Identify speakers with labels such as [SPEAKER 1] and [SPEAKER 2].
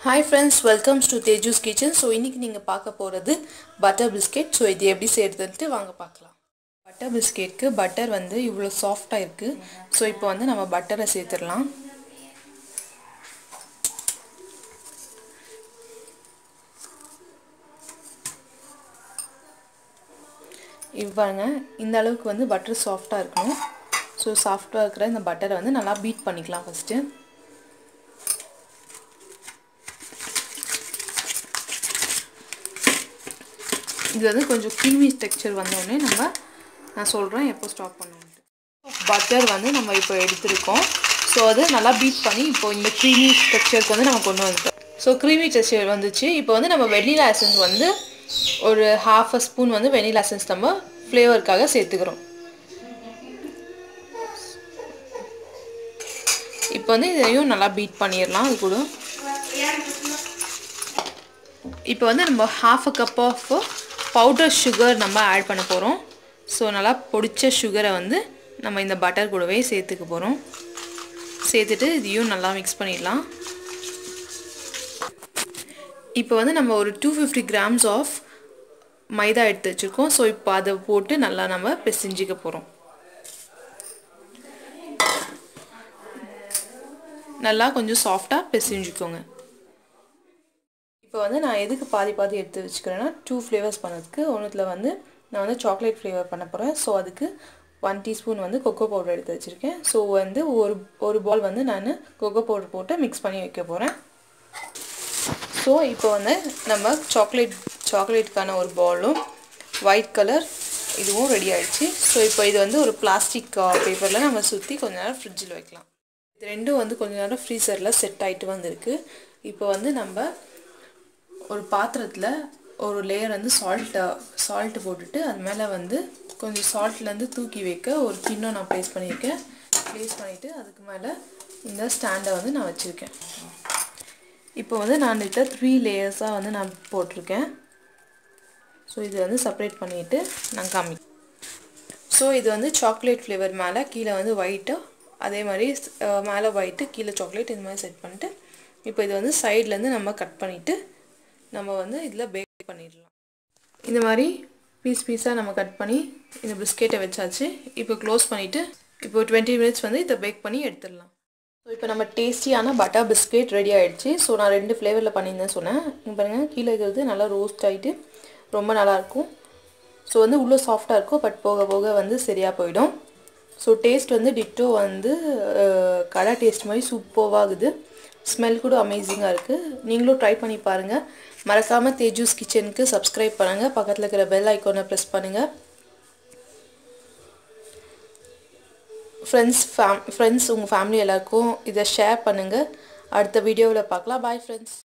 [SPEAKER 1] hi friends welcomes to Teju's kitchen so இன்றைக்கி நீங்கள் பார்க்க போகிறது பட்டர் பிஸ்கெட் ஸோ இது எப்படி செய்கிறதுன்ட்டு வாங்க பார்க்கலாம் பட்டர் பிஸ்கெட்க்கு பட்டர் வந்து இவ்வளோ சாஃப்டாக இருக்குது ஸோ இப்போ வந்து நம்ம பட்டரை சேர்த்துடலாம் இவ்வாங்க இந்த அளவுக்கு வந்து பட்டர் சாஃப்டாக இருக்கணும் ஸோ சாஃப்டாக இருக்கிற இந்த பட்டரை வந்து நல்லா பீட் பண்ணிக்கலாம் ஃபஸ்ட்டு இது வந்து கொஞ்சம் க்ரீமி டெக்ஸ்சர் வந்தோடனே நம்ம நான் சொல்கிறேன் எப்போ ஸ்டாப் பண்ணுவோம் பட்டர் வந்து நம்ம இப்போ எடுத்திருக்கோம் ஸோ அது நல்லா பீட் பண்ணி இப்போ இந்த க்ரீமி டெக்ஸ்சருக்கு வந்து நம்ம கொண்டு வந்துட்டோம் ஸோ க்ரீமி டெக்ஸ்சர் வந்துச்சு இப்போ வந்து நம்ம வெனிலா எசன்ஸ் வந்து ஒரு ஹாஃப் அ ஸ்பூன் வந்து வெனிலா எசன்ஸ் நம்ம ஃப்ளேவருக்காக சேர்த்துக்கிறோம் இப்போ வந்து இதையும் நல்லா பீட் பண்ணிடலாம் அது கூட இப்போ வந்து நம்ம half a cup of powder sugar நம்ம ஆட் பண்ண போகிறோம் ஸோ நல்லா பொடிச்ச சுகரை வந்து நம்ம இந்த பட்டர் கூடவே சேர்த்துக்க போகிறோம் சேர்த்துட்டு இதையும் நல்லா மிக்ஸ் பண்ணிடலாம் இப்போ வந்து நம்ம ஒரு two fifty grams of maida எடுத்து வச்சுருக்கோம் ஸோ இப்போ அதை போட்டு நல்லா நம்ம பிசைஞ்சிக்க போகிறோம் நல்லா கொஞ்சம் சாஃப்டாக பிசைஞ்சிக்கோங்க இப்போ வந்து நான் எதுக்கு பாதி பாதி எடுத்து வச்சுக்கிறேன்னா டூ ஃப்ளேவர்ஸ் பண்ணதுக்கு ஒன்றுத்தில் வந்து நான் வந்து சாக்லேட் ஃப்ளேவர் பண்ண போகிறேன் ஸோ அதுக்கு ஒன் டீஸ்பூன் வந்து கொக்கோ பவுடர் எடுத்து வச்சுருக்கேன் ஸோ வந்து ஒரு ஒரு பால் வந்து நான் கொக்கோ பவுடர் போட்டு மிக்ஸ் பண்ணி வைக்க போகிறேன் ஸோ இப்போ வந்து நம்ம சாக்லேட் சாக்லேட்டுக்கான ஒரு பாலும் ஒயிட் கலர் இதுவும் ரெடி ஆகிடுச்சு ஸோ இப்போ இது வந்து ஒரு பிளாஸ்டிக் பேப்பரில் நம்ம சுற்றி கொஞ்ச நேரம் ஃப்ரிட்ஜில் வைக்கலாம் இது ரெண்டும் வந்து கொஞ்ச நேரம் ஃப்ரீசரில் செட் ஆகிட்டு வந்திருக்கு இப்போ வந்து நம்ம ஒரு பாத்திரத்தில் ஒரு லேயர் வந்து சால்ட்டை சால்ட்டு போட்டுட்டு அது மேலே வந்து கொஞ்சம் சால்ட்லேருந்து தூக்கி வைக்க ஒரு கிண்ணம் நான் ப்ளேஸ் பண்ணியிருக்கேன் ப்ளேஸ் பண்ணிவிட்டு அதுக்கு மேலே இந்த ஸ்டாண்டை வந்து நான் வச்சுருக்கேன் இப்போ வந்து நான் இதில் த்ரீ லேயர்ஸாக வந்து நான் போட்டிருக்கேன் ஸோ இது வந்து செப்பரேட் பண்ணிவிட்டு நான் காமி ஸோ இது வந்து சாக்லேட் ஃப்ளேவர் மேலே கீழே வந்து ஒயிட்டு அதே மாதிரி மேலே ஒயிட்டு கீழே சாக்லேட் இந்த மாதிரி செட் பண்ணிட்டு இப்போ இது வந்து சைட்லேருந்து நம்ம கட் பண்ணிவிட்டு நம்ம வந்து இதில் பேக் பண்ணிடலாம் இந்த மாதிரி பீஸ் பீஸாக நம்ம கட் பண்ணி இந்த பிஸ்கெட்டை வச்சாச்சு இப்போ க்ளோஸ் பண்ணிவிட்டு இப்போ டுவெண்ட்டி மினிட்ஸ் வந்து இதை பேக் பண்ணி எடுத்துடலாம் ஸோ இப்போ நம்ம டேஸ்டியான பட்டர் பிஸ்கெட் ரெடி ஆகிடுச்சு ஸோ நான் ரெண்டு ஃப்ளேவரில் பண்ணியிருந்தேன் சொன்னேன் இங்கே பாருங்கள் கீழே இருக்கிறது நல்லா ரோஸ்ட் ஆகிட்டு ரொம்ப நல்லாயிருக்கும் ஸோ வந்து உள்ளே சாஃப்டாக இருக்கும் பட் போக போக வந்து சரியாக போயிடும் ஸோ டேஸ்ட் வந்து டிட்டோ வந்து கடை டேஸ்ட் மாதிரி சூப்பர்வாகுது ஸ்மெல் கூட அமேசிங்காக இருக்குது நீங்களும் ட்ரை பண்ணி பாருங்கள் மறக்காமல் தேஜூஸ் கிச்சனுக்கு சப்ஸ்கிரைப் பண்ணுங்கள் பக்கத்தில் இருக்கிற பெல் ஐக்கோனை ப்ரெஸ் பண்ணுங்கள் ஃப்ரெண்ட்ஸ் ஃபேம் ஃப்ரெண்ட்ஸ் உங்கள் ஃபேமிலி எல்லாருக்கும் இதை ஷேர் பண்ணுங்கள் அடுத்த வீடியோவில் பார்க்கலாம் பாய் ஃப்ரெண்ட்ஸ்